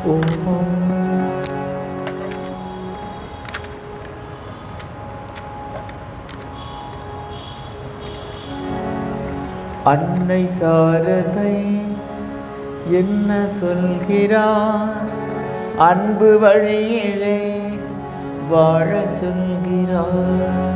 அன்னை சாரதை என்ன சொல்கிறார் அன்பு வழியிலே வாழச் சொல்கிறார்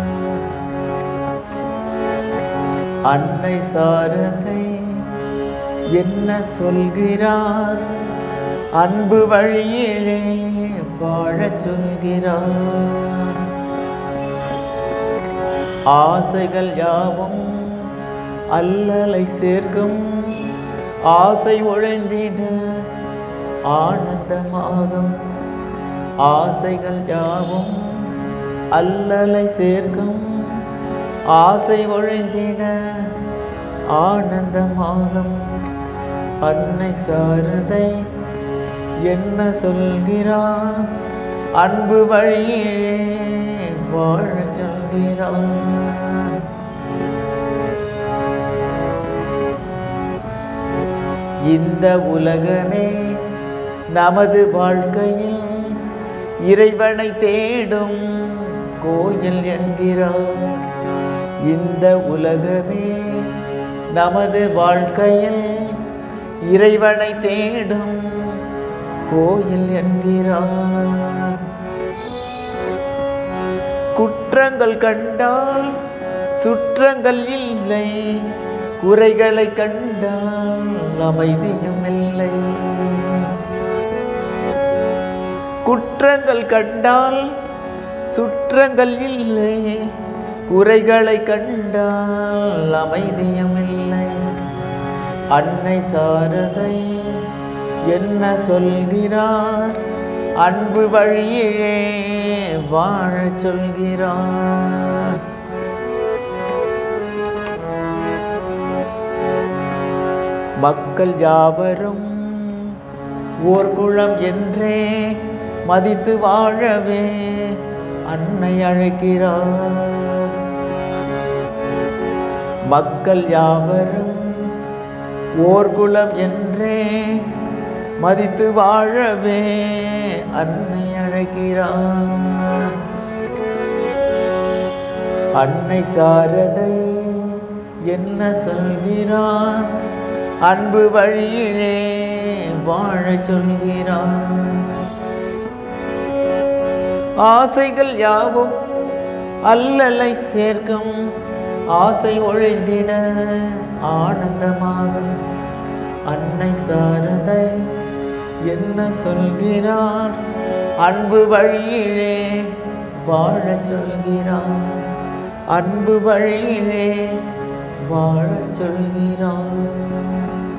அன்னை சாரதை என்ன சொல்கிறார் அன்பு வழியிலே வாழச் சொல்கிறார் ஆசைகள் யாவும் அல்லலை சேர்க்கும் ஆசை ஒழிந்திட ஆனந்தமாகும் ஆசைகள் யாவும் அல்லலை சேர்க்கும் ஆசை ஒழிந்திட ஆனந்தமாகும் அன்னை சாரதை என்ன சொல்கிறார் அன்பு வழியிலே வாழச் சொல்கிறார் இந்த உலகமே நமது வாழ்க்கையில் இறைவனை தேடும் கோயில் என்கிறார் இந்த உலகமே நமது வாழ்க்கையில் இறைவனை தேடும் கோயில் என்கிறார் குற்றங்கள் கண்டால் சுற்றங்கள் இல்லை குறைகளை கண்டால் அமைதியும் இல்லை குற்றங்கள் கண்டால் சுற்றங்கள் இல்லை குறைகளை கண்டால் அமைதியும் இல்லை அன்னை சாரதை என்ன சொல்கிறார் அன்பு வழியிலே வாழச் சொல்கிறார் மக்கள் யாவரும் ஓர் குளம் என்றே மதித்து வாழவே அன்னை அழைக்கிறார் மக்கள் யாவரும் ஓர் குலம் என்றே மதித்து வாழவே அன்னை அழைக்கிறார் அன்னை சாரதை என்ன சொல்கிறார் அன்பு வழியிலே வாழச் சொல்கிறார் ஆசைகள் யாவும் அல்லலை சேர்க்கும் ஆசை ஒழிந்திட ஆனந்தமாகும் அன்னை சாரதை என்ன சொல்கிறார் அன்பு வழியிலே வாழச் சொல்கிறார் அன்பு வழியிலே வாழச் சொல்கிறார்